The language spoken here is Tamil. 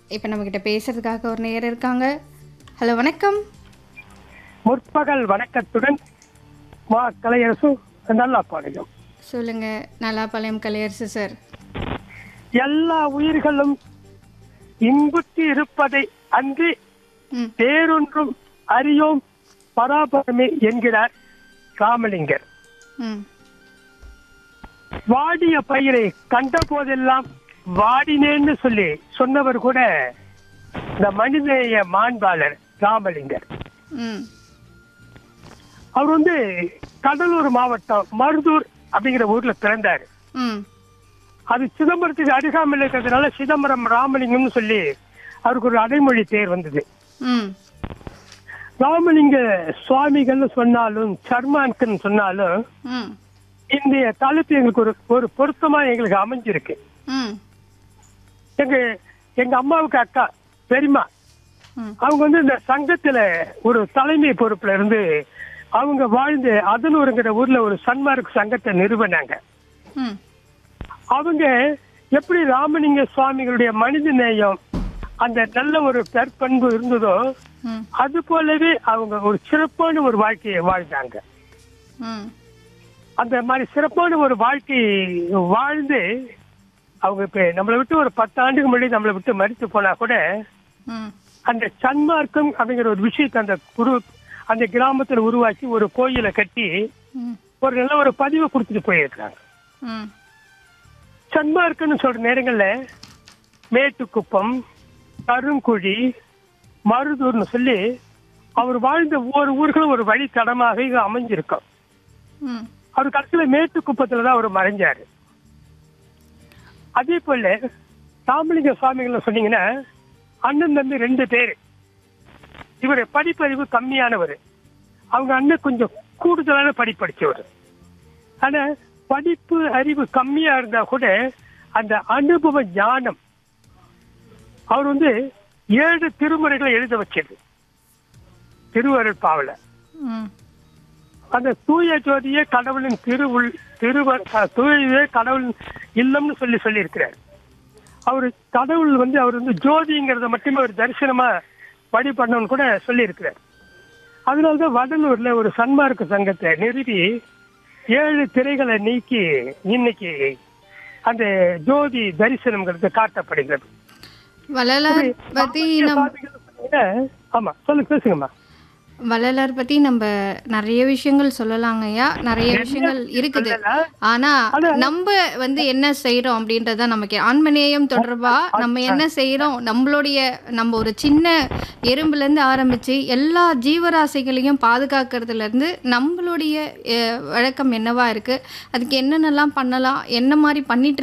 இப்போ நம்மக்கிட்ட பேசுறதுக்காக ஒரு நேரம் இருக்காங்க ஹலோ வணக்கம் முற்பகல் வணக்கத்துடன் மா கலையரசு நல்லா பாடுகிறோம் சொல்லுங்க நல்லாப்பாளையம் கலையரசு சார் எல்லா உயிர்களும் இன்புற்று இருப்பதை அன்றி ம் வேறொன்றும் அறியோம் பராபரமே என்கிறார் ராமலிங்கர் ம் வாடிய பயிரை கண்ட போதெல்லாம் வாடினேன்னு சொல்லி சொன்னவர் கூட இந்த மனிதநேய மாண்பாளர் ராமலிங்கர் ம் அவர் வந்து கடலூர் மாவட்டம் மருதூர் அப்படிங்கிற ஊர்ல பிறந்தாரு ம் அது சிதம்பரத்துக்கு அருகாமல் இருக்கிறதுனால சிதம்பரம் ராமலிங்கம்னு சொல்லி அவருக்கு ஒரு அடைமொழி பேர் வந்தது ம் ராமலிங்க சுவாமிகள்னு சொன்னாலும் சர்மான்கன்னு சொன்னாலும் ம் இந்த தலைப்பு எங்களுக்கு ஒரு ஒரு பொருத்தமா எங்களுக்கு அமைஞ்சிருக்கு ம் எங்க எங்க அம்மாவுக்கு அக்கா பெரியம்மா ம் அவங்க வந்து இந்த சங்கத்துல ஒரு தலைமை பொறுப்புல இருந்து அவங்க வாழ்ந்து அதனூருங்கிற ஊர்ல ஒரு சன்மார்க் சங்கத்தை நிறுவனாங்க ம் அவங்க எப்படி ராமலிங்க சுவாமிகளுடைய மனித நேயம் அந்த நல்ல ஒரு தற்பண்பு இருந்ததோ ம் அது போலவே அவங்க ஒரு சிறப்பான ஒரு வாழ்க்கையை வாழ்ந்தாங்க ம் அந்த மாதிரி சிறப்பான ஒரு வாழ்க்கை வாழ்ந்து அவங்க இப்ப நம்மளை விட்டு ஒரு பத்து ஆண்டுக்கு முன்னாடி நம்மளை விட்டு மறித்து போனா கூட ம் அந்த சன்மார்க்கம் அப்படிங்கிற ஒரு விஷயத்தை அந்த குரு அந்த கிராமத்துல உருவாக்கி ஒரு கோயிலை கட்டி ம் ஒரு நல்ல ஒரு பதிவை கொடுத்துட்டு போயிருக்காங்க ம் சன்மார்க்கன்னு சொல்ற நேரங்கள்ல மேட்டுக்குப்பம் கருங்குழி மருதூர்னு சொல்லி அவர் வாழ்ந்த ஒவ்வொரு ஊர்களும் ஒரு வழி தடமாக இங்க அமைஞ்சிருக்கும் ம் அவர் கடைசியில மேட்டுக்குப்பத்துல தான் அவர் மறைஞ்சாரு அதே போல ராமலிங்க சுவாமிகள் சொன்னீங்கன்னா அண்ணன் தம்பி ரெண்டு பேரு இவர் படிப்பறிவு கம்மியானவர் அவங்க அண்ணன் கொஞ்சம் கூடுதலான படிப்படிச்சவர் ஆனா படிப்பு அறிவு கம்மியா இருந்தா கூட அந்த அனுபவ ஞானம் அவர் வந்து ஏழு திருமுறைகளை எழுத வச்சது திருவருள் பாவல ம் அந்த தூய ஜோதியே கடவுளின் திருவுள் திருவர் அஹ், தூயவே கடவுளின் இல்லம்னு சொல்லி சொல்லியிருக்கிறார் அவர் கடவுள் வந்து அவர் வந்து ஜோதிங்கிறத மட்டுமே ஒரு தரிசனமா வழிபடணும்னு கூட சொல்லியிருக்கிறார் அதனாலதான் வடலூர்ல ஒரு சன்மார்க்க சங்கத்தை நிறுவி ஏழு திரைகளை நீக்கி இன்னைக்கு அந்த ஜோதி தரிசனம்ங்கிறது காட்டப்படுகிறது வள்ளலார் பற்றி நம் ஆமா சொல்லுங்க பேசுங்கம்மா வள்ளலார் பற்றி நம்ம நிறைய விஷயங்கள் சொல்லலாங்க ஐயா நிறைய விஷயங்கள் இருக்குது சொல்லலாம். ஆனா நம்ம வந்து என்ன செய்றோம் அப்படின்றத நமக்கு ஆன்மநேயம் தொடர்பா நம்ம என்ன செய்றோம் நம்மளுடைய நம்ம ஒரு சின்ன எறும்புல இருந்து ஆரம்பிச்சு எல்லா ஜீவராசிகளையும் பாதுகாக்கிறதுல இருந்து நம்மளுடைய அஹ், வழக்கம் என்னவா இருக்கு அதுக்கு என்னென்னலாம் பண்ணலாம் என்ன மாதிரி பண்ணிட்டு